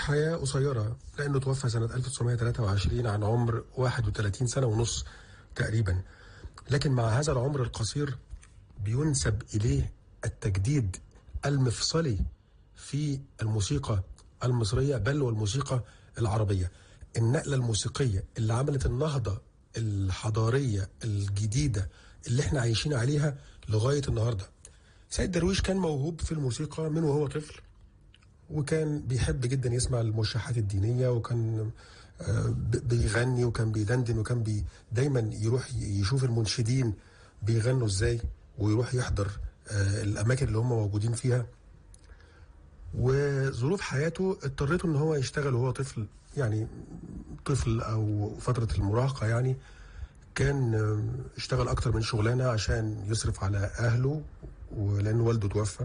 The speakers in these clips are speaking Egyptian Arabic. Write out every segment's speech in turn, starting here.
حياة قصيرة لأنه توفى سنة 1923 عن عمر 31 سنة ونص تقريبا لكن مع هذا العمر القصير بينسب إليه التجديد المفصلي في الموسيقى المصرية بل والموسيقى العربية النقلة الموسيقية اللي عملت النهضة الحضارية الجديدة اللي احنا عايشين عليها لغاية النهاردة سيد درويش كان موهوب في الموسيقى من وهو طفل وكان بيحب جدا يسمع الموشحات الدينية وكان آه، ب- بيغني وكان بيدندن وكان بي دايما يروح يشوف المنشدين بيغنوا ازاي ويروح يحضر آه، الاماكن اللي هم موجودين فيها وظروف حياته اضطرته ان هو يشتغل وهو طفل يعني طفل او فتره المراهقه يعني كان آه، اشتغل اكتر من شغلانه عشان يصرف على اهله ولان والده توفى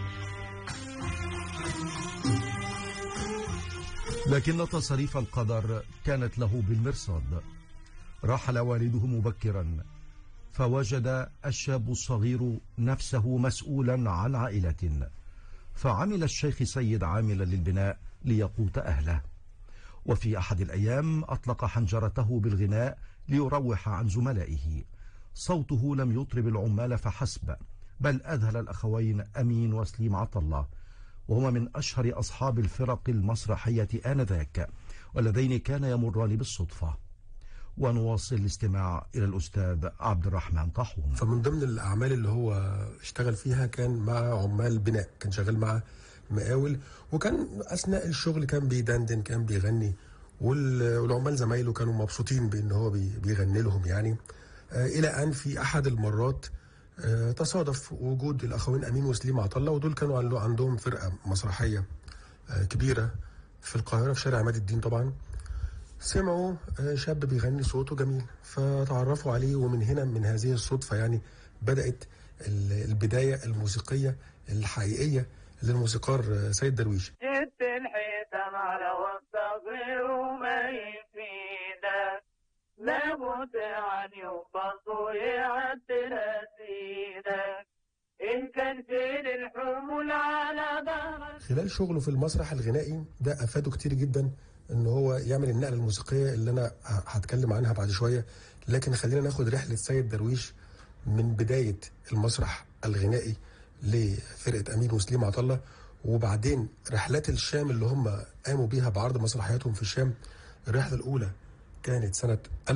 لكن تصاريف القدر كانت له بالمرصاد رحل والده مبكرا فوجد الشاب الصغير نفسه مسؤولا عن عائلة فعمل الشيخ سيد عاملا للبناء ليقوت أهله وفي أحد الأيام أطلق حنجرته بالغناء ليروح عن زملائه صوته لم يطرب العمال فحسب بل أذهل الأخوين أمين وسليم عطلة وهما من أشهر أصحاب الفرق المسرحية آنذاك واللذين كان يمران بالصدفة ونواصل الاستماع إلى الأستاذ عبد الرحمن طاحون فمن ضمن الاعمال اللي هو اشتغل فيها كان مع عمال بناء كان شغال مع مقاول وكان اثناء الشغل كان بيدندن كان بيغني وال- والعمال زمايله كانوا مبسوطين بان هو بي- بيغني لهم يعني آه، الى ان في احد المرات آه، تصادف وجود الاخوين امين وسليم عطله ودول كانوا عنده- عندهم فرقه مسرحيه آه، كبيره في القاهره في شارع عماد الدين طبعا سمعوا آه، شاب بيغني صوته جميل فتعرفوا عليه ومن هنا من هذه الصدفة يعني بدأت ال- البداية الموسيقية الحقيقية للموسيقار آه، سيد درويش جبت الحيتم على والصغير وما يفيدك لابد عن يقص ويعدل سيدك إن كان في الحمول على ظهرك خلال شغله في المسرح الغنائي ده افاده كتير جدا ان هو يعمل النقله الموسيقيه اللي انا ه- هتكلم عنها بعد شويه لكن خلينا ناخد رحله سيد درويش من بدايه المسرح الغنائي لفرقه امين وسليم عطله وبعدين رحلات الشام اللي هم قاموا بيها بعرض مسرحياتهم في الشام الرحله الاولى كانت سنه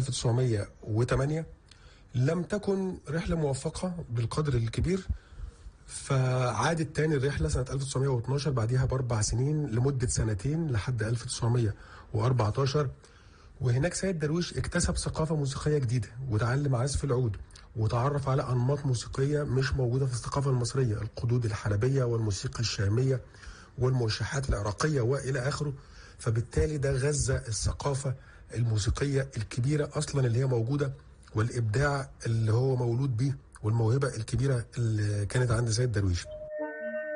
1908 لم تكن رحله موفقه بالقدر الكبير فعادت تاني الرحلة سنة 1912 بعديها بأربع سنين لمدة سنتين لحد 1914 وهناك سيد درويش اكتسب ثقافة موسيقية جديدة وتعلم عزف العود وتعرف على أنماط موسيقية مش موجودة في الثقافة المصرية القدود الحلبية والموسيقى الشامية والموشحات العراقية وإلى آخره فبالتالي ده غذى الثقافة الموسيقية الكبيرة أصلا اللي هي موجودة والإبداع اللي هو مولود بيه والموهبة الكبيرة اللي كانت عند سيد درويش